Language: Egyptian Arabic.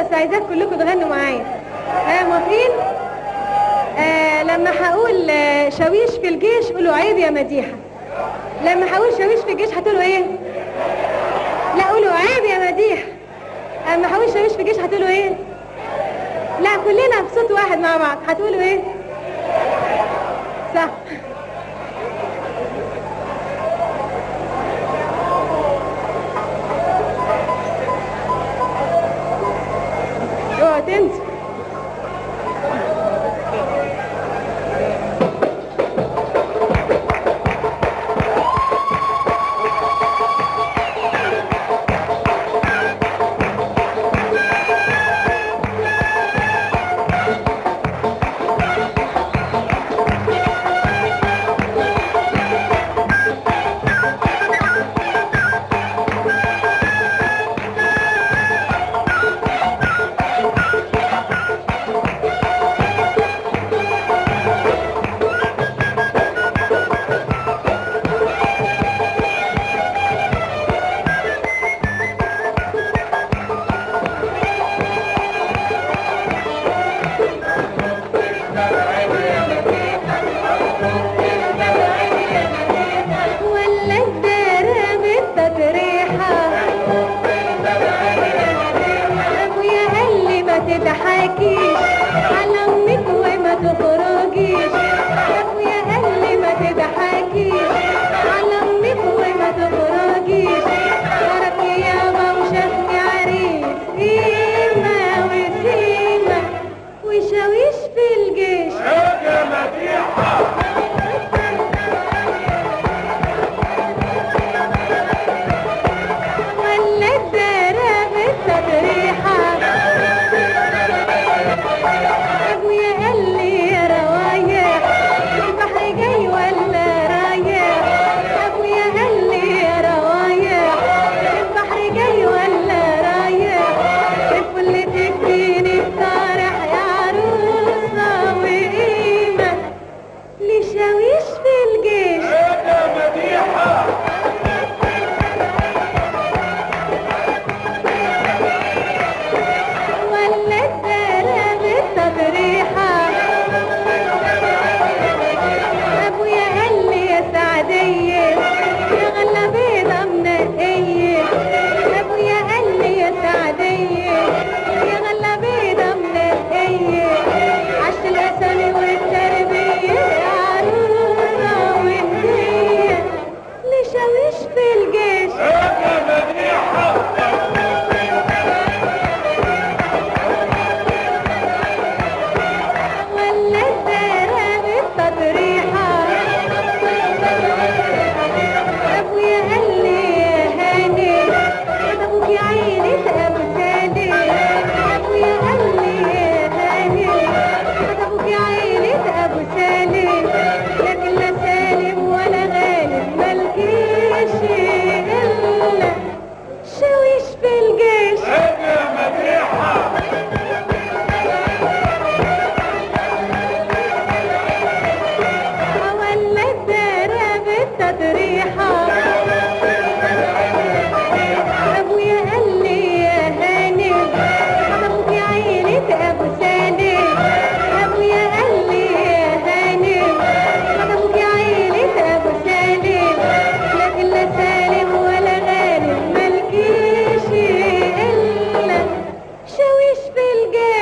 بس عايزاك كلكم تغنوا معايا ها موافقين آه لما هقول آه، شاويش في الجيش قولوا عيب يا مديحه لما هقول شاويش في الجيش هتقولوا ايه لا قولوا عيب يا مديحه اما هقول شاويش في الجيش هتقولوا ايه لا كلنا بصوت واحد مع بعض هتقولوا ايه صح اوعوا تنسوا ولا الدارة بالتطريحة ابويا قال لي ما تضحكيش على امك وما تخرجيش ابويا قال لي ما تضحكيش على امك وما تخرجيش عرف يابا وشافني عريس قيمة وسيمة وشاويش في الجيش ولا الدارة بالتطريحة ابويا قال لي يا روايح البحر جاي ولا رايح ابويا قال لي يا روايح البحر جاي ولا رايح الفل تديني الطارح يا عروسة وقيمة لشاويش في الجيش ولا الدارة بالتطريحة أبويا قال لي يا سعدية يا غلة بيضة منقية أبويا قال لي يا سعدية يا غلة بيضة منقية عش الأسامي والتربية يا عروسة وهدية لشاويش في الجيش ولا الدارة بالتطريحة أبويا قال لي يا هاني أبوك يا عيني أبو سالم أبويا قال لي يا هاني أبوك يا عيني أبو سالم لكن لا سالم ولا غالب ملكيش إلا شاويش في الجيش ولا الدارة بالتطريحة أبويا قال لي يا هاني أبوك يا عيني أبو سالم أبويا قال لي يا هاني أبوك يا عيني أبو سالم لكن لا سالم ولا غالب ملكيش إلا شاويش في الجيش